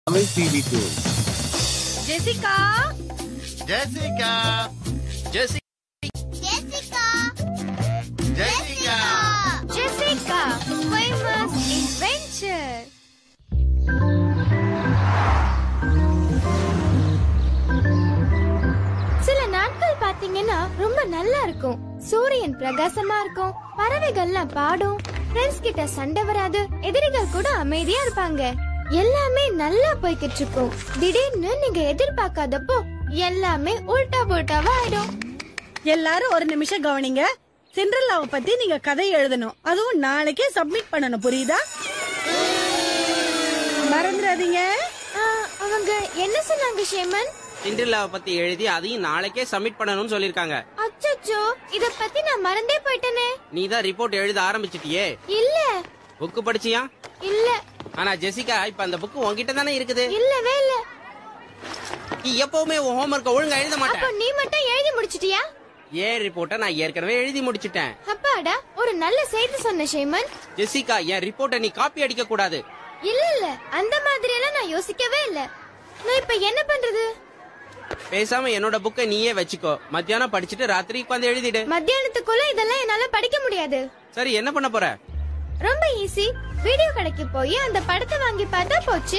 Tamil TV to Jessica Jessica Jessie Jessica Jessica Jessica famous adventure சில நாட்கள் பாத்தீங்கன்னா ரொம்ப நல்லா இருக்கும் சூரியன் பிரகாசமா இருக்கும் பறவைகள்லாம் பாடும் ஃப்ரெண்ட்ஸ் கிட்ட சண்டை வராது எதிரிகள் கூட அமைதியா இருப்பாங்க எல்லாமே நல்லா போய்கிட்டு இருக்கும் திடீர்னு நீங்க எதிர்பார்க்காதப்போ எல்லாமே உல்டா புல்டாவா ஆயிடும் எல்லாரும் ஒரு நிமிஷம் கவனிங்க சிண்ட்ரல்லாவை பத்தி நீங்க கதை எழுதணும் அதுவும் நாளைக்கே சப்மிட் பண்ணணும் புரியுதா மறந்துடாதீங்க ஆ, அவங்க என்ன சொன்னாங்க ஷேமன் சிண்ட்ரில்லாவை பத்தி எழுதி அதையும் நாளைக்கே சப்மிட் பண்ணணும்னு சொல்லிருக்காங்க அச்சச்சோ இத பத்தி நான் மறந்தே போயிட்டேனே நீ தான் ரிப்போர்ட் எழுத ஆரம்பிச்சிட்டியே இல்ல புக்கு படிச்சியா இல்ல ஆனா ஜெசிகா இப்ப அந்த புக்கு உன்கிட்ட தானே இருக்குது இல்லவே இல்ல நீ எப்பவுமே உன் ஹோம்ஒர்க்க ஒழுங்கா எழுத அப்ப மாட்டேன் நீ மட்டும் எழுதி முடிச்சிட்டியா ஏன் ரிப்போர்ட்டை நான் ஏற்கனவே எழுதி முடிச்சிட்டேன் அப்பாடா ஒரு நல்ல செய்தி சொன்ன ஷேமன் ஜெசிகா என் ரிப்போர்ட்டை நீ காப்பி அடிக்க கூடாது இல்ல இல்ல அந்த மாதிரி எல்லாம் நான் யோசிக்கவே இல்ல நான் இப்ப என்ன பண்றது பேசாம என்னோட புக்கை நீயே வச்சுக்கோ மத்தியானம் படிச்சுட்டு ராத்திரி உட்காந்து எழுதிடு மத்தியானத்துக்குள்ள இதெல்லாம் என்னால படிக்க முடியாது சரி என்ன பண்ண போற ரொம்ப ஈஸி வீடியோ கடைக்கு போய் அந்த படத்தை வாங்கி பார்த்தா போச்சு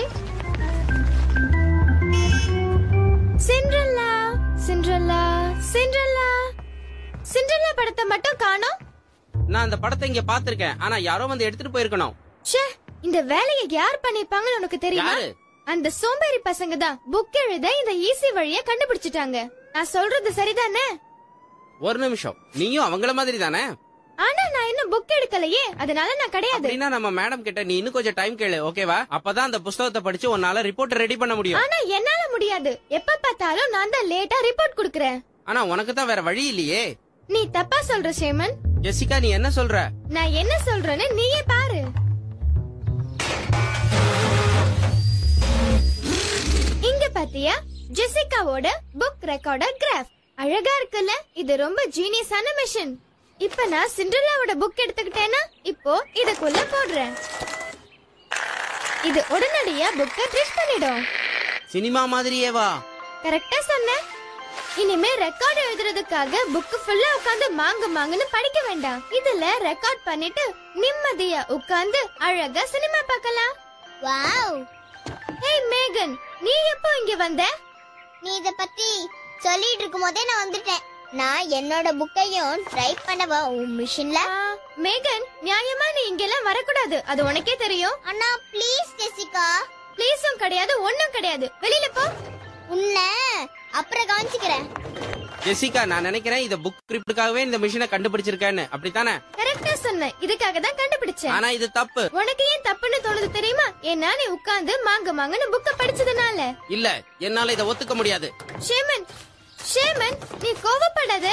சிண்ட்ரல்லா சிண்ட்ரல்லா சிண்ட்ரல்லா சிண்ட்ரல்லா படத்தை மட்டும் காணோம் நான் அந்த படத்தை இங்க பாத்திருக்கேன் ஆனா யாரோ வந்து எடுத்துட்டு போயிருக்கணும் ச்சே இந்த வேலையை யார் பண்ணிருப்பாங்கன்னு உனக்கு தெரியுமா யாரு? அந்த சோம்பேறி பசங்க தான் புக் எழுத இந்த ஈஸி வழிய கண்டுபிடிச்சிட்டாங்க நான் சொல்றது சரிதானே ஒரு நிமிஷம் நீயும் அவங்கள மாதிரி தானே ஆனா நான் இன்னும் புக் எடுக்கலையே அதனால நான் கிடையாது அப்படின்னா நம்ம மேடம் கிட்ட நீ இன்னும் கொஞ்சம் டைம் கேளு ஓகேவா அப்பதான் அந்த புஸ்தகத்தை படிச்சு உன்னால ரிப்போர்ட் ரெடி பண்ண முடியும் ஆனா என்னால முடியாது எப்ப பார்த்தாலும் நான் தான் லேட்டா ரிப்போர்ட் குடுக்கறேன் ஆனா உனக்கு தான் வேற வழி இல்லையே நீ தப்பா சொல்ற சேமன் ஜெசிகா நீ என்ன சொல்ற நான் என்ன சொல்றேன்னு நீயே பாரு இங்க பாத்தியா ஜெசிகாவோட புக் ரெக்கார்டர் கிராஃப் அழகா இருக்குல்ல இது ரொம்ப ஜீனியஸான மிஷின் இப்ப நான் சிண்ட்ரலாவோட புக் எடுத்துக்கிட்டேன்னா இப்போ இதுக்குள்ள போடுறேன் இது உடனடியா புக்க ட்ரிஷ் பண்ணிடும் சினிமா மாதிரியே வா கரெக்டா சொன்ன இனிமே ரெக்கார்ட் எழுதுறதுக்காக புக் ஃபுல்லா உட்கார்ந்து மாங்கு மாங்குன்னு படிக்க வேண்டாம் இதுல ரெக்கார்ட் பண்ணிட்டு நிம்மதியா உட்கார்ந்து அழகா சினிமா பார்க்கலாம் வாவ் ஏய் மேகன் நீ எப்போ இங்க வந்த நீ இத பத்தி சொல்லிட்டு இருக்கும் போதே நான் வந்துட்டேன் நான் என்னோட புக்கையும் டைப் பண்ணவா உன் மிஷின்ல ஆ, மேகன் நியாயமா நீ இங்கெல்லாம் வரக்கூடாது அது உனக்கே தெரியும் அண்ணா ப்ளீஸ் ஜெசிகா ப்ளீஸும் கிடையாது ஒண்ணும் கிடையாது வெளியில போ உன்னை அப்புறம் கவனிச்சுக்கிறேன் ஜெசிகா நான் நினைக்கிறேன் இந்த புக் கிரிப்டுக்காகவே இந்த மிஷினை கண்டுபிடிச்சிருக்கேன்னு அப்படித்தானே கரெக்டா சொன்ன இதுக்காக தான் கண்டுபிடிச்சேன் ஆனா இது தப்பு உனக்கு ஏன் தப்புன்னு தோணுது தெரியுமா ஏன்னா நீ உட்கார்ந்து மாங்கு மாங்குன்னு புக்க படிச்சதுனால இல்ல என்னால இதை ஒத்துக்க முடியாது ஷேமன் ஷேமன் நீ கோவப்படாத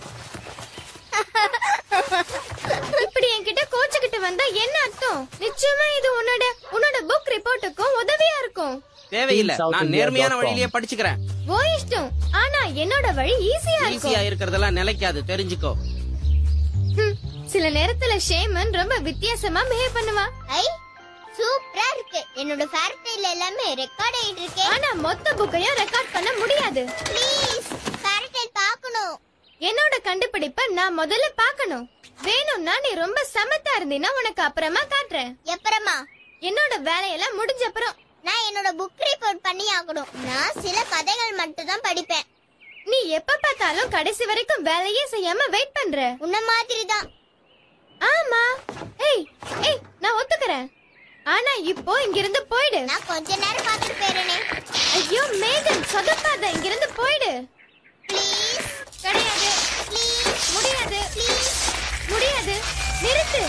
இப்படி என்கிட்ட கோச்சுக்கிட்டு வந்தா என்ன அர்த்தம் நிச்சயமா இது உன்னோட உன்னோட புக் ரிப்போர்ட்டுக்கும் உதவியா இருக்கும் தேவையில்லை South நான் India நேர்மையான dot com. வழியிலேயே படிச்சுக்கிறேன் ஓ இஷ்டம் ஆனா என்னோட வழி ஈஸியா ஈஸியா இருக்கும் இருக்கிறதெல்லாம் நிலைக்காது தெரிஞ்சுக்கோ ஹம், சில நேரத்துல ஷேமன் ரொம்ப வித்தியாசமா பிஹேவ் பண்ணுவா ஐ சூப்பரா இருக்கு என்னோட ஃபேரட்டைல எல்லாமே ரெக்கார்ட் ஆயிட்டு இருக்கேன் ஆனா மொத்த புக்கையும் ரெக்கார்ட் பண்ண முடியாது ப்ளீஸ் ஃபேரட்டைல் பார்க்கணும் என்னோட கண்டுபிடிப்ப நான் முதல்ல பார்க்கணும் வேணும்னா நீ ரொம்ப சமத்தா இருந்தீன்னா உனக்கு அப்புறமா காட்டுறேன் எப்பறமா என்னோட வேலையெல்லாம் முடிஞ்ச அப்புறம் நான் என்னோட புக் ரிப்போர்ட் பண்ணி ஆகணும் நான் சில கதைகள் மட்டும் தான் படிப்பேன் நீ எப்ப பார்த்தாலும் கடைசி வரைக்கும் வேலையே செய்யாம வெயிட் பண்ற உன்ன மாதிரி தான் ஆமா ஏய் ஏய் நான் ஒத்துக்கறேன் ஆனா இப்போ இங்க இருந்து போயிடு நான் கொஞ்ச நேரம் பார்த்துட்டு போயிடுறேனே ஐயோ மேகன் சொதப்பாத இங்க இருந்து போயிடு ப்ளீஸ் கிடையாது ப்ளீஸ் முடியாது முடியாது நிறுத்து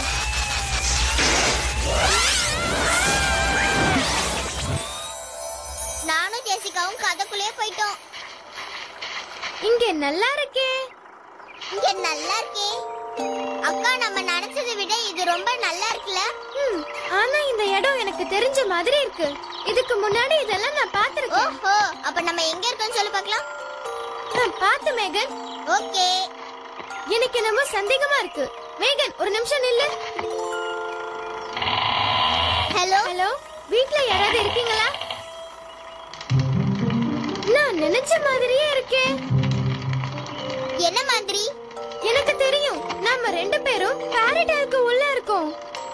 நானும் ஜெசிகாவும் கதைக்குள்ளே போயிட்டோம் இங்க நல்லா இருக்கே இங்க நல்லா இருக்கே அக்கா நம்ம நினைச்சதை விட இது ரொம்ப நல்லா இருக்குல்ல ம், ஆனா இந்த இடம் எனக்கு தெரிஞ்ச மாதிரி இருக்கு இதுக்கு முன்னாடி இதெல்லாம் நான் பார்த்திருக்கேன் ஓஹோ அப்ப நம்ம எங்க இருக்கோம்னு சொல்லி பார்க்கலாம் நான் பார்த்து மேகன் ஓகே எனக்கு என்னமோ சந்தேகமா இருக்கு மேகன் ஒரு நிமிஷம் நில்லு ஹலோ ஹலோ வீட்ல யாராவது இருக்கீங்களா நினைச்ச மாதிரியே இருக்கே என்ன மாதிரி எனக்கு தெரியும் நாம ரெண்டு பேரும் பாரிடாலுக்கு உள்ள இருக்கோம்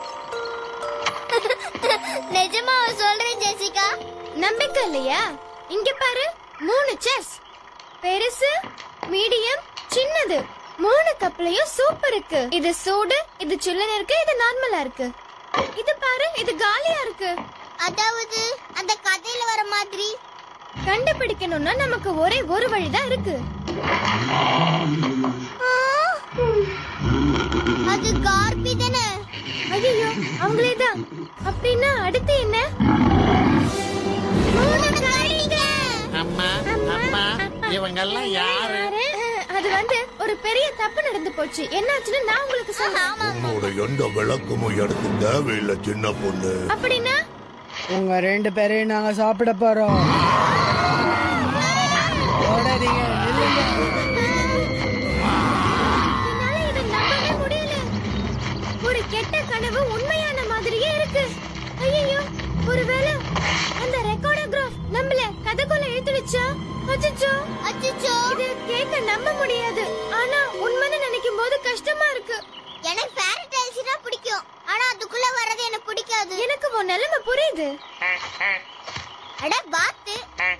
நிஜமா சொல்றேன் ஜெசிகா நம்பிக்கை இல்லையா இங்க பாரு மூணு செஸ் பெருசு மீடியம் சின்னது மூணு கப்லயும் சூப் இருக்கு இது சூடு இது சில்லுன்னு இருக்கு இது நார்மலா இருக்கு இது பாரு இது காலியா இருக்கு அதாவது அந்த கதையில வர மாதிரி கண்டுபிடிக்கணும்னா நமக்கு ஒரே ஒரு வழிதான் இருக்கு ஆ, அது கார்பி தானே ஐயோ அவங்களே தான் அப்படின்னா அடுத்து என்ன மூணு கரடிங்க. அம்மா அம்மா இவங்கெல்லாம் யாரு அது வந்து ஒரு பெரிய தப்பு நடந்து போச்சு என்னாச்சுன்னு நான் உங்களுக்கு சொல்றேன் ஆமா உன்னோட எந்த விளக்கமும் எடுத்து தேவையில்லை சின்ன பொண்ணு அப்படின்னா உங்க ரெண்டு பேரையும் நாங்க சாப்பிட போறோம் ஓடாதீங்க, நில்லுங்க. என்னால இதை நம்பவே முடியல ஒரு கெட்ட கனவு உண்மையான மாதிரியே இருக்கு ஐயோ ஒருவேளை அந்த ரெக்கார்டோகிராஃப் நம்மள கதைக்குள்ள இழுத்துடுச்சா அச்சச்சோ அச்சச்சோ இது கேட்க நம்ப முடியாது ஆனா உண்மைன்னு நினைக்கும் போது கஷ்டமா இருக்கு எனக்கு ஃபேரி டைல்ஸ்னா பிடிக்கும் ஆனா அதுக்குள்ள வர்றது எனக்கு பிடிக்காது எனக்கு உன் நிலைமை புரியுது அட பாத்து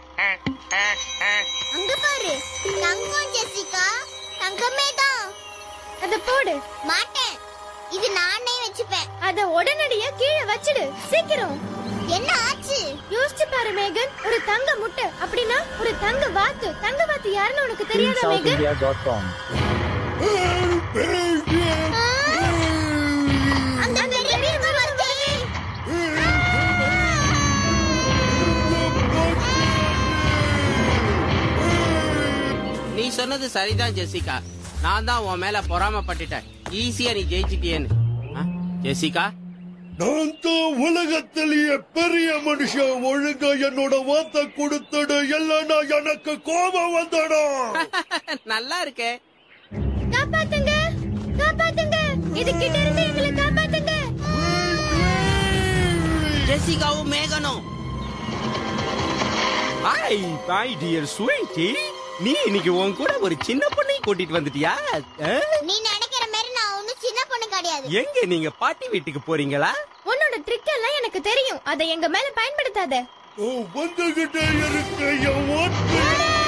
அங்க பாரு தங்கம் ஜெசிகா தங்கமே தான் அத போடு மாட்டேன் இது நானே வச்சுப்பேன் அத உடனடியா கீழே வச்சிடு சீக்கிரம் என்ன ஆச்சு யோசிச்சு பாரு மேகன் ஒரு தங்க முட்டை அப்படின்னா ஒரு தங்க வாத்து தங்க வாத்து யாருன்னு உனக்கு தெரியாதா மேகன் SouthIndia.com. ஆ, அந்த பெரிய மரத்தை நீ சொன்னது சரிதான் ஜெசிகா நான் தான் உன் மேல பொறாமப்பட்டுட்டேன் ஈஸியா நீ ஜெயிச்சிட்டியேன்னு ஆ, ஜெசிகா நான் தான் உலகத்திலேயே பெரிய மனுஷன் ஒழுங்கா என்னோட வார்த்தை கொடுத்துடு இல்லைன்னா எனக்கு கோபம் வந்துடும் நல்லா இருக்கே காப்பாத்துங்க காப்பாத்துங்க இது கிட்ட இருந்து எங்களை காப்பாத்துங்க ஜெசிகாவும் மேகனும் ஹாய் மை டியர் ஸ்வீட்டி நீ இன்னைக்கு உன் கூட ஒரு சின்ன பொண்ணையும் கூட்டிட்டு வந்துட்டியா ஆ? நீ நினைக்கிற மாதிரி நான் ஒண்ணும் சின்ன பொண்ணு கிடையாது எங்க நீங்க பாட்டி வீட்டுக்கு போறீங்களா உன்னோட ட்ரிக் எல்லாம் எனக்கு தெரியும் அதை எங்க மேல பயன்படுத்தாத ஓ, வந்துகிட்டே இருக்கு என் ஓட்டு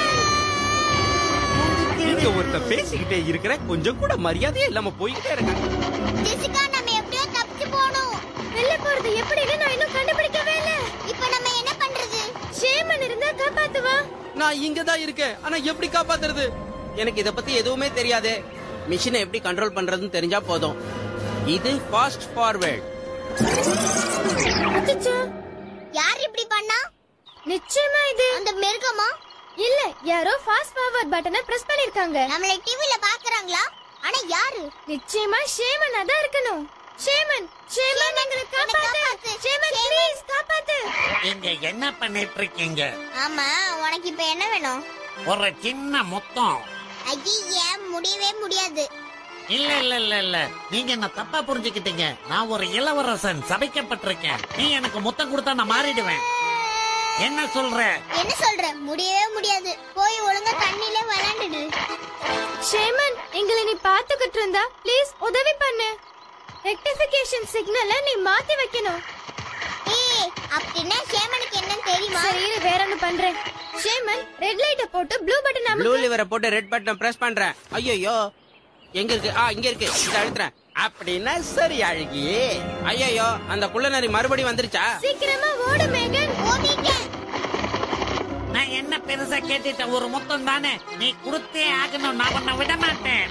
இங்க ஒருத்த பேசிக்கிட்டே இருக்கிற கொஞ்சம் கூட மரியாதையே இல்லாம போய்கிட்டே இருக்காங்க ஜெசிகா நம்ம எப்படியோ தப்பிச்சு போகணும் வெளில போறது எப்படின்னு நான் இன்னும் கண்டுபிடிக்கவே இல்ல இப்ப நம்ம என்ன பண்றது ஷேமன் இருந்தா காப்பாத்துவா நான் இங்க தான் இருக்கேன் ஆனா எப்படி காப்பாத்துறது எனக்கு இத பத்தி எதுவுமே தெரியாதே மிஷினை எப்படி கண்ட்ரோல் பண்றதுன்னு தெரிஞ்சா போதும் இது ஃபாஸ்ட் ஃபார்வர்ட் அச்சச்சோ யார் இப்படி பண்ணா நிச்சயமா இது அந்த மிருகமா இல்ல யாரோ ஃபாஸ்ட் ஃபார்வர்ட் பட்டனை பிரஸ் பண்ணிருக்காங்க நம்மளை டிவில பாக்குறாங்களா ஆனா யாரு நிச்சயமா ஷேமன் அதான் இருக்கணும் ஷேமன் ஷேமன் எங்களை காப்பாத்து காப்பாத்து. ஷேமன் ப்ளீஸ் காப்பாத்து இங்க என்ன பண்ணிட்டு இருக்கீங்க ஆமா உனக்கு இப்ப என்ன வேணும் ஒரு சின்ன முத்தம் ஐய முடியவே முடியாது இல்ல இல்ல இல்ல இல்ல நீங்க என்ன தப்பா புரிஞ்சுக்கிட்டீங்க நான் ஒரு இளவரசன் சபிக்கப்பட்டிருக்கேன் நீ எனக்கு முத்தம் கொடுத்தா நான் மாறிடுவேன் என்ன சொல்ற என்ன சொல்ற முடியவே முடியாது போய் ஒழுங்கா தண்ணிலே விளையாண்டுடு ஷேமன் எங்களை நீ பாத்துக்கிட்டு இருந்தா ப்ளீஸ் உதவி பண்ணு ரெக்டிஃபிகேஷன் சிக்னலை நீ மாத்தி வைக்கணும் ஏய் அப்படின்னா சேமனுக்கு என்னன்னு தெரியுமா சரி இரு, வேற ஒண்ணு பண்றேன் ஷேமன் ரெட் லைட்ட போட்டு ப்ளூ பட்டன் ப்ளூ அமுக்கு லிவரை போட்டு ரெட் பட்டன் பிரஸ் பண்றேன் ஐயோ எங்க இருக்கு ஆ இங்க இருக்கு இத அழுத்துறேன் அப்படின்னா சரி அழகியே ஐயோ அந்த குள்ளநரி மறுபடியும் வந்துருச்சா சீக்கிரமா ஓடு மேகன் ஓடிட்டேன் நான் என்ன பெருசா கேட்டுட்டேன் ஒரு முத்தம் தானே நீ கொடுத்தே ஆகணும் நான் உன்னை விட மாட்டேன்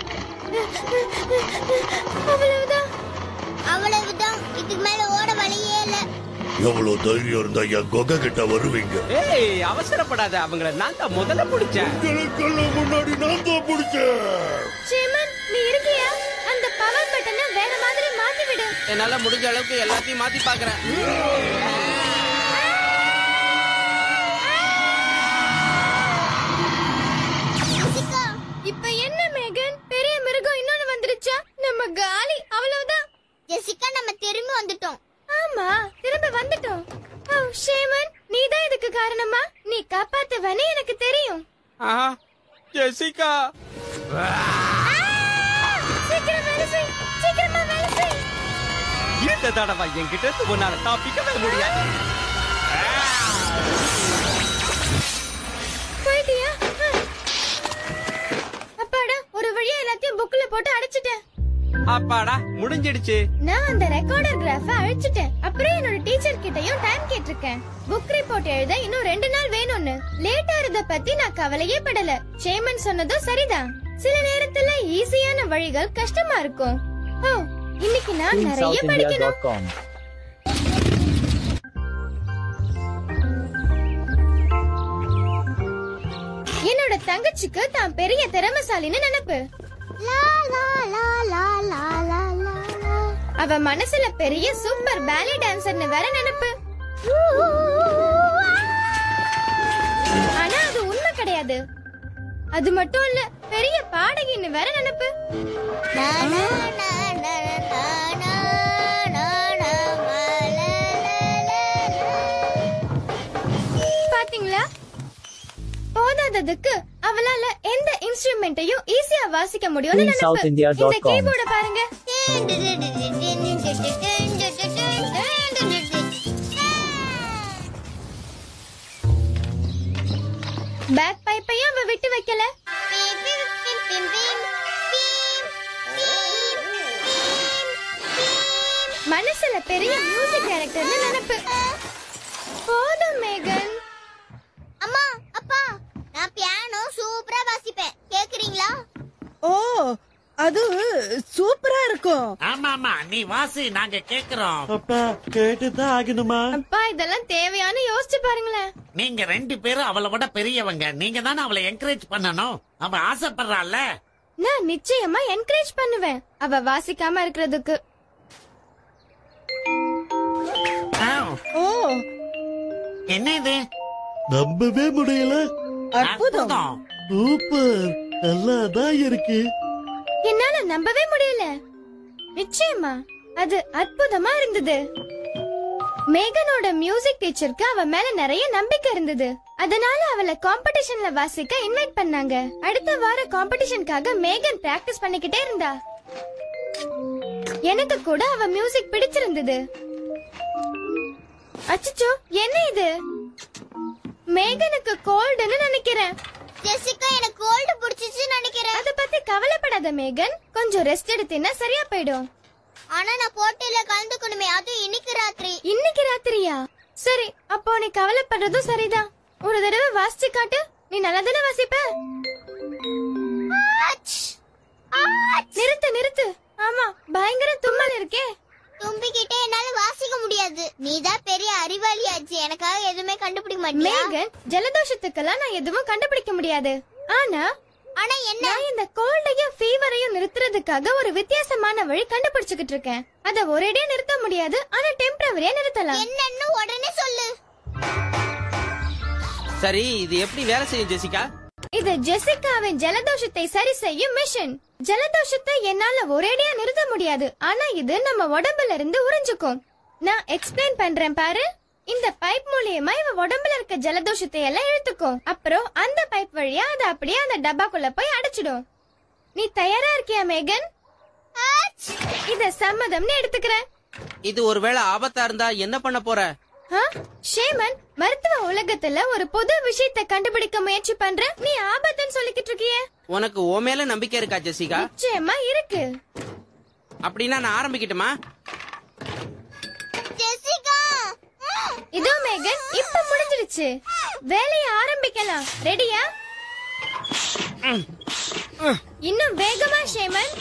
அவ்வளவுதான் அவ்வளவுதான் இதுக்கு மேல ஓட வழியே இல்ல எவ்வளவு தைரியம் இருந்தா என் கொகை கிட்ட வருவீங்க ஏய் அவசரப்படாத அவங்கள நான் தான் முதல்ல பிடிச்சேன் உங்களுக்கெல்லாம் முன்னாடி நான் தான் பிடிச்சேன் ஷேமன் நீ இருக்கியா அந்த பவர் பட்டனை வேற மாதிரி மாத்தி விடு என்னால முடிஞ்ச அளவுக்கு எல்லாத்தையும் மாத்தி பாக்குறேன் ஜெசிகா இப்ப என்ன மேகன் பெரிய மிருகம் இன்னொன்னு வந்துருச்சா நம்ம காலி அவ்வளவுதான் ஜெசிகா நம்ம திரும்பி வந்துட்டோம் ஆமா திரும்ப வந்துட்டோம் ஓ ஷேமன் நீதான் இதுக்கு காரணமா நீ காப்பாத்துவனே எனக்கு தெரியும் ஆஹா ஜெசிகா சீக்கிரம் வேலை செய் சீக்கிரமா வேலை செய் இந்த தடவை என்கிட்ட இருந்து உன்னால தப்பிக்கவே முடியாது போயிட்டியா அப்பாடா ஒரு வழியா எல்லாத்தையும் புக்ல போட்டு அடைச்சிட்டேன் அப்பாடா முடிஞ்சிடுச்சு நான் அந்த ரெக்கார்டர் கிராஃப அழிச்சிட்டேன் அப்புறம் என்னோட டீச்சர் கிட்டயும் டைம் கேட்டிருக்கேன் புக் ரிப்போர்ட் எழுத இன்னும் ரெண்டு நாள் வேணும்னு லேட் ஆறத பத்தி நான் கவலையே படல சேமன் சொன்னதும் சரிதான் சில நேரத்துல ஈஸியான வழிகள் கஷ்டமா இருக்கும் ஓ இன்னைக்கு நான் நிறைய படிக்கணும் queensouthindia.com. என்னோட தங்கச்சிக்கு தான் பெரிய திறமசாலின்னு நினைப்பு லா லா லா லா லா லா லா லா. அவ மனசுல பெரிய சூப்பர் பேலே டான்சர்னு வேற நினைப்பு ஆனா அது உண்மை கிடையாது அது மட்டும் இல்ல பெரிய பாடகின்னு வேற நினைப்பு நா, நா, நா, நா, நா, நா, நா, நா, மா, லா, லா, லா, லா. பாத்தீங்களா போதாததுக்கு அவளால எந்த இன்ஸ்ட்ருமெண்ட்டையும் ஈஸியா வாசிக்க முடியும்னு நினைப்பு QueenSouthIndia.com. இந்த கீபோர்ட பாருங்க பேக் பைப்பையும் அவ விட்டு வைக்கல மனசுல பெரிய மியூசிக் டைரக்டர்னு நினைப்பு போதும் மேகன் அம்மா அப்பா நான் பியானோ சூப்பரா வாசிப்பேன் கேக்குறீங்களா ஓ அது சூப்பரா இருக்கும் ஆமா ஆமா நீ வாசி நாங்க கேக்குறோம் அப்பா கேட்டுதான் ஆகணுமா அப்பா இதெல்லாம் தேவையான யோசிச்சு பாருங்களேன் நீங்க ரெண்டு பேரும் அவளை விட பெரியவங்க நீங்க தானே அவளை என்கரேஜ் பண்ணணும் அவ ஆசைப்படுறாள்ல நான் நிச்சயமா என்கரேஜ் பண்ணுவேன் அவ வாசிக்காம இருக்கிறதுக்கு ஆ, ஓ என்ன இது நம்பவே முடியல அற்புதம் சூப்பர் நல்லா தான் இருக்கு என்னால நம்பவே முடியல நிச்சயமா அது அற்புதமா இருந்தது மேகனோட மியூசிக் டீச்சருக்கு அவ மேல நிறைய நம்பிக்கை இருந்தது அதனால அவளை காம்படிஷன்ல வாசிக்க இன்வைட் பண்ணாங்க அடுத்த வார காம்படிஷனுக்காக மேகன் பிராக்டிஸ் பண்ணிக்கிட்டே இருந்தா எனக்கு கூட அவ மியூசிக் பிடிச்சிருந்தது அச்சச்சோ என்ன இது மேகனுக்கு கோல்டுன்னு நினைக்கிறேன் ஜெசிகா எனக்கு கோல்டு பிடிச்சிச்சுன்னு நினைக்கிறேன் அத பத்தி கவலைப்படாத மேகன் கொஞ்சம் ரெஸ்ட் எடுத்தீன்னா சரியா போயிடும் ஆனா நான் போட்டியில கலந்துக்கணுமே அதுவும் இன்னைக்கு ராத்திரி இன்னைக்கு ராத்திரியா சரி அப்போ நீ கவலைப்படுறதும் சரிதான் ஒரு தடவை வாசிச்சு காட்டு நீ நல்லா தானே வாசிப்ப ஆச்! ஆச்! நிறுத்து நிறுத்து ஆமா பயங்கர தும்மல் இருக்கே தும்பிக்கிட்டே என்னால வாசிக்க முடியாது நீதான் பெரிய அறிவாளி ஆச்சு எனக்காக எதுவுமே கண்டுபிடிக்க மாட்டியா மேகன் ஜலதோஷத்துக்கெல்லாம் நான் எதுவும் கண்டுபிடிக்க முடியாது ஆனா ஆனா என்ன நான் இந்த கோல்டையும் ஃபீவரையும் நிறுத்துறதுக்காக ஒரு வித்தியாசமான வழி கண்டுபிடிச்சுக்கிட்டு இருக்கேன் அத ஒரேடியா நிறுத்த முடியாது ஆனா டெம்பரவரியா நிறுத்தலாம் என்னன்னு உடனே சொல்லு சரி இது எப்படி வேலை செய்யும் ஜெசிகா இது ஜெசிகாவின் ஜலதோஷத்தை சரி செய்யும் மிஷன் ஜலதோஷத்தை என்னால ஒரேடியா நிறுத்த முடியாது ஆனா இது நம்ம உடம்புல இருந்து உறிஞ்சுக்கும் நான் எக்ஸ்பிளைன் பண்றேன் பாரு இந்த பைப் மூலியமா இவ உடம்புல இருக்க ஜலதோஷத்தை எல்லாம் இழுத்துக்கும் அப்புறம் அந்த பைப் வழியா அது அப்படியே அந்த டப்பாக்குள்ள போய் அடைச்சிடும் நீ தயாரா இருக்கியா மேகன் இத சம்மதம்னு எடுத்துக்கிறேன் இது ஒருவேளை ஆபத்தா இருந்தா என்ன பண்ண போற ஆ? ஷேமன் மருத்துவ உலகத்துல ஒரு புது விஷயத்தை கண்டுபிடிக்க முயற்சி பண்ற நீ ஆபத்துன்னு சொல்லிக்கிட்டு இருக்கியே உனக்கு ஓ மேல நம்பிக்கை இருக்கா ஜெசிகா நிச்சயமா இருக்கு அப்படின்னா நான் ஆரம்பிக்கட்டுமா ஜெசிகா ம். இதோ மேகன் இப்ப முடிஞ்சிடுச்சு வேலைய ஆரம்பிக்கலாம் ரெடியா இன்னும் வேகமா ஷேமன்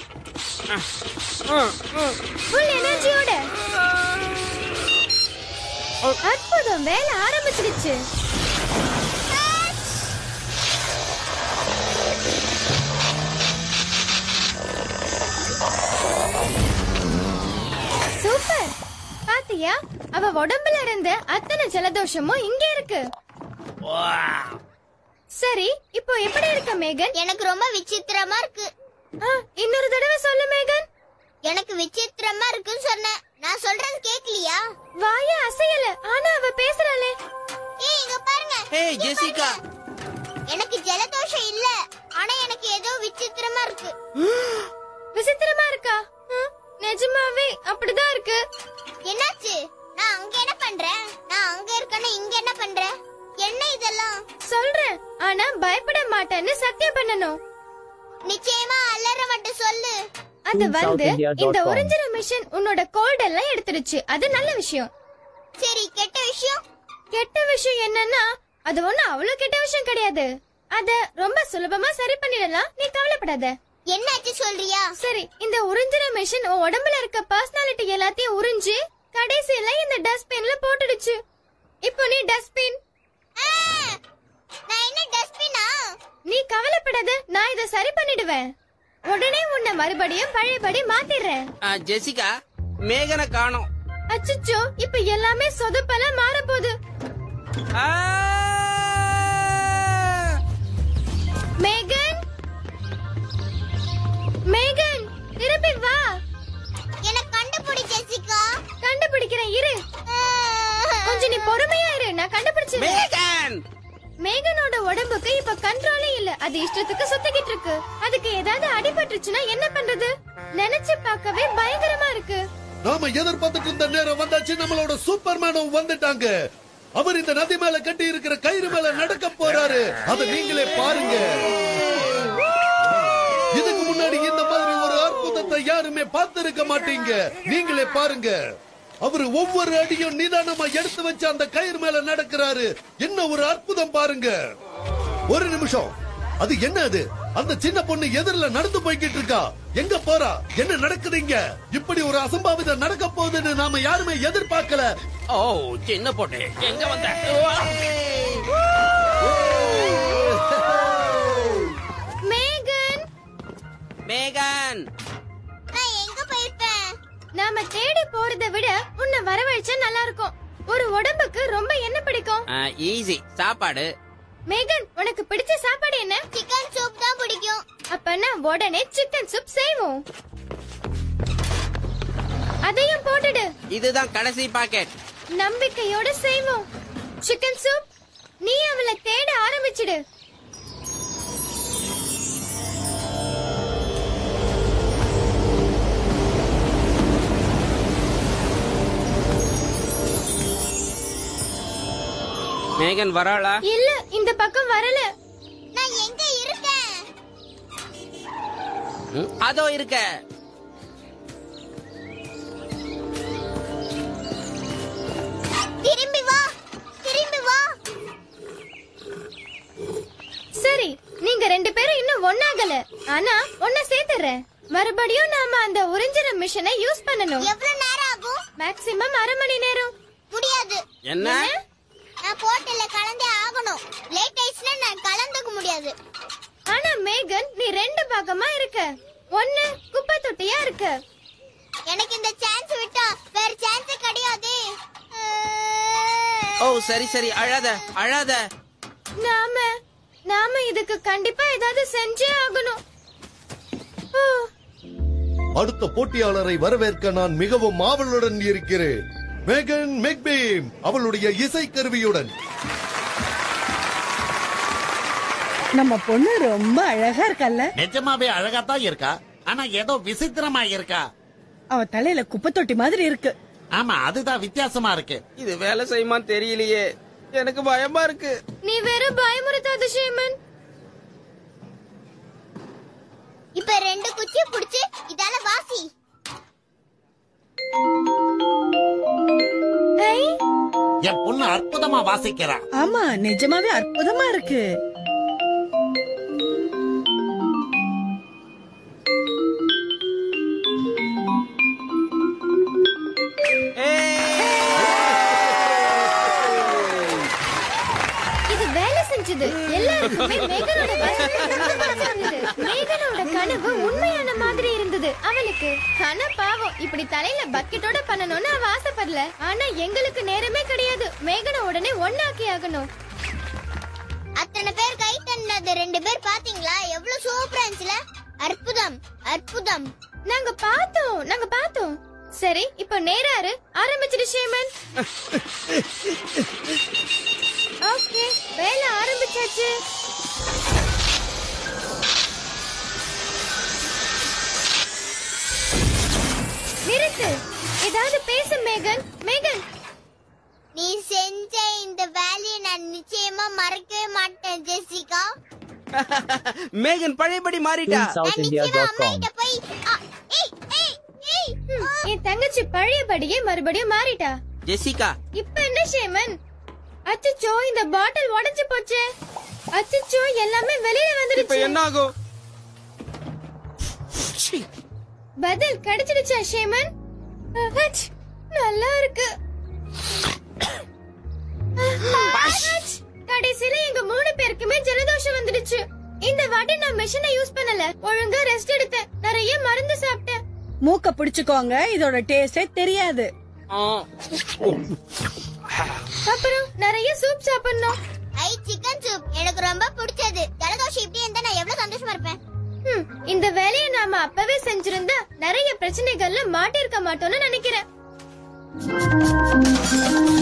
ஃபுல் எனர்ஜியோட அற்புதம் வேலை ஆரம்பிச்சிடுச்சு சூப்பர் பாத்தியா அவ உடம்புல இருந்த அத்தனை ஜலதோஷமும் இங்க இருக்கு சரி இப்போ எப்படி இருக்க மேகன் எனக்கு ரொம்ப விசித்திரமா இருக்கு ஆ, இன்னொரு தடவை சொல்லு மேகன் எனக்கு விசித்திரமா இருக்குன்னு சொன்னேன் நான் சொல்றது கேக்கலையா வாய அசையல ஆனா அவ பேசுறாளே ஏய் இங்க பாருங்க ஹே ஜெசிகா எனக்கு ஜலதோஷம் இல்ல ஆனா எனக்கு ஏதோ விசித்திரமா இருக்கு விசித்திரமா இருக்கா ஹம், நிஜமாவே அப்படிதான் இருக்கு என்னாச்சு நான் அங்க என்ன பண்றேன் நான் அங்க இருக்கேன்னு இங்க என்ன பண்றேன் என்ன இதெல்லாம் சொல்றேன் ஆனா பயப்பட மாட்டேன்னு சத்தியம் பண்ணணும் நிச்சயமா அலற மட்டும் சொல்லு அது வந்து SoundSouthIndia.com. இந்த ஒரிஜினல் மிஷின் உன்னோட கோல்ட் எல்லாம் எடுத்துருச்சு அது நல்ல விஷயம் சரி கெட்ட விஷயம் கெட்ட விஷயம் என்னன்னா அது ஒண்ணு அவ்வளவு கெட்ட விஷயம் கிடையாது அத ரொம்ப சுலபமா சரி பண்ணிடலாம் நீ கவலைப்படாத என்னாச்சு சொல்றியா சரி இந்த உறிஞ்சிற மிஷின் உன் உடம்புல இருக்க பர்சனாலிட்டி எல்லாத்தையும் உறிஞ்சு கடைசியில இந்த டஸ்ட்பின்ல போட்டுடுச்சு இப்போ நீ டஸ்ட்பின் ஆ! நான் என்ன டஸ்ட்பினா நீ கவலைப்படாத நான் இத சரி பண்ணிடுவேன் உடனே உன்னை மறுபடியும் பழையபடி மாத்திடுறேன் ஆ, ஜெசிகா மேகனை காணோம் அச்சச்சோ இப்ப எல்லாமே சொதப்பல மாறப்போகுது ஆ! மேகன் மேகன் திருப்பி வா என்ன கண்டுபிடி ஜெசிகா கண்டுபிடிக்கிறேன் இரு ஆ! கொஞ்சம் நீ பொறுமையா இரு நான் கண்டுபிடிச்சிருவேன் மேகன் மேகனோட உடம்புக்கு இப்ப கண்ட்ரோலே இல்ல அது இஷ்டத்துக்கு சுத்திக்கிட்டு இருக்கு அதுக்கு ஏதாவது அடிபட்டுச்சுன்னா என்ன பண்றது நினைச்சு பார்க்கவே பயங்கரமா இருக்கு நாம எதிர்பார்த்துட்டு இருந்த நேரம் வந்தாச்சு நம்மளோட சூப்பர்மேனும் வந்துட்டாங்க அவர் இந்த நதி மேல கட்டி இருக்கிற கயிறு மேல நடக்க போறாரு அத நீங்களே பாருங்க இதுக்கு முன்னாடி இந்த மாதிரி ஒரு அற்புதத்தை யாருமே பார்த்திருக்க மாட்டீங்க நீங்களே பாருங்க அவரு ஒவ்வொரு அடியும் நிதானமா எடுத்து வச்சு அந்த கயிறு மேல நடக்கிறாரு என்ன ஒரு அற்புதம் பாருங்க ஒரு நிமிஷம் அது என்ன அது அந்த சின்ன பொண்ணு எதிரில நடந்து போய்கிட்டு இருக்கா எங்க போறா என்ன நடக்குதுங்க இப்படி ஒரு அசம்பாவிதம் நடக்க போகுதுன்னு நாம யாருமே எதிர்பார்க்கல ஓ சின்ன போட்டு எங்க வந்த மேகன் மேகன் நான் எங்க போயிருப்பேன் நாம தேடி போறதை விட உன்னை வரவழைச்சா நல்லா இருக்கும் ஒரு உடம்புக்கு ரொம்ப என்ன பிடிக்கும் ஈஸி சாப்பாடு மேகன் உனக்கு பிடிச்ச சாப்பாடு என்ன சிக்கன் சூப் தான் பிடிக்கும் அப்பனா உடனே சிக்கன் சூப் செய்வோம் அதையும் போட்டுடு இதுதான் கடைசி பாக்கெட் நம்பிக்கையோட செய்வோம் சிக்கன் சூப் நீ அவளை தேட ஆரம்பிச்சிடு மேகன் வராளா இல்ல இந்த பக்கம் வரல நான் எங்க இருக்கேன் ம், அதோ இருக்க திரும்பி வா திரும்பி வா சரி நீங்க ரெண்டு பேரும் இன்னும் ஒண்ணாகல ஆனா ஒன்ன சேர்த்துறேன் மறுபடியும் நாம அந்த உறிஞ்சிற மிஷினை யூஸ் பண்ணணும் எவ்வளவு நேரம் ஆகும் மேக்ஸிமம் அரை மணி நேரம் முடியாது என்ன நான் போட்டல கலந்தே ஆகணும் லேட் ஆயிடுச்சுன்னா நான் கலந்துக்க முடியாது ஆனா மேகன் நீ ரெண்டு பாகமா இருக்க ஒண்ணு குப்பை தொட்டியா இருக்க எனக்கு இந்த சான்ஸ் விட்டா வேற சான்ஸ் கிடையாது ஓ சரி சரி அழாத அழாத நாம நாம இதுக்கு கண்டிப்பா ஏதாவது செஞ்சே ஆகணும் ஓ, அடுத்த போட்டியாளரை வரவேற்க நான் மிகவும் ஆவலுடன் இருக்கிறேன் மேகன் மெக்பீம் அவளுடைய இசைக்கருவியுடன் நம்ம பொண்ணு ரொம்ப அழகா இருக்கல்ல நிஜமாவே அழகாத்தான் இருக்கா ஆனா ஏதோ விசித்திரமா இருக்கா அவ தலையில குப்பை தொட்டி மாதிரி இருக்கு ஆமா அதுதான் வித்தியாசமா இருக்கு இது வேலை செய்யுமா தெரியலையே எனக்கு பயமா இருக்கு நீ வேற பயமுறுத்தாத ஷேமன் இப்ப ரெண்டு குச்சி புடிச்சு இதால வாசி ஐ, என் பொண்ணு அற்புதமா வாசிக்கிறா ஆமா நிஜமாவே அற்புதமா இருக்கு இது வேலை செஞ்சது எல்லாருக்குமே மேகனோட வசனம் ரொம்ப பிடிச்சிருந்தது. மேகனோட கனவு உண்மையான மாதிரி இருந்தது அவளுக்கு ஆனா பாவம் இப்படி தலையில பக்கெட்டோட பண்ணணும்னு அவ ஆசைப்படல ஆனா எங்களுக்கு நேரமே கிடையாது மேகனை உடனே ஒன்னாக்கி ஆகணும் அத்தனை பேர் கை தந்தது ரெண்டு பேர் பாத்தீங்களா எவ்வளவு சூப்பரா இருந்துச்சுல அற்புதம் அற்புதம் நாங்க பார்த்தோம் நாங்க பார்த்தோம் சரி இப்போ நேராரு ஆரம்பிச்சிடு ஷேமன் ஓகே வேலை ஆரம்பிச்சாச்சு ஏதாவது பேசு மேகன் மேகன் நீ செஞ்ச இந்த வேலையை நான் நிச்சயமா மறக்கவே மாட்டேன் ஜெசிகா மேகன் பழையபடி மாறிட்டா நான் நிச்சயமா அம்மா கிட்ட போய் ஆ, ஏய் ஏய் ஏய் ம், என் தங்கச்சி பழையபடியே மறுபடியும் மாறிட்டா ஜெசிகா இப்ப என்ன ஷேமன் அச்சச்சோ இந்த பாட்டில் உடைஞ்சு போச்சே அச்சச்சோ எல்லாமே வெளியில இப்ப வந்துடுச்சு என்ன ஆகும் பதில் கிடைச்சிடுச்சா ஷேமன் அஹச், நல்லா இருக்கு அஹச், கடைசியில எங்க மூணு பேருக்குமே ஜலதோஷம் வந்துடுச்சு இந்த வாட்டி நான் மெஷினை யூஸ் பண்ணல ஒழுங்கா ரெஸ்ட் எடுத்தேன் நிறைய மருந்து சாப்பிட்டேன் மூக்க பிடிச்சுக்கோங்க இதோட டேஸ்டே தெரியாது ஆ. அப்புறம் நிறைய சூப் சாப்பிடணும் ஐ சிக்கன் சூப் எனக்கு ரொம்ப பிடிச்சது ஜலதோஷம் இப்படி இருந்தா நான் எவ்வளவு சந்தோஷமா இருப்பேன் ஹம், இந்த வேலையை நாம அப்பவே செஞ்சிருந்தா நிறைய பிரச்சனைகள்ல மாட்டிருக்க மாட்டோம்னு நினைக்கிறேன்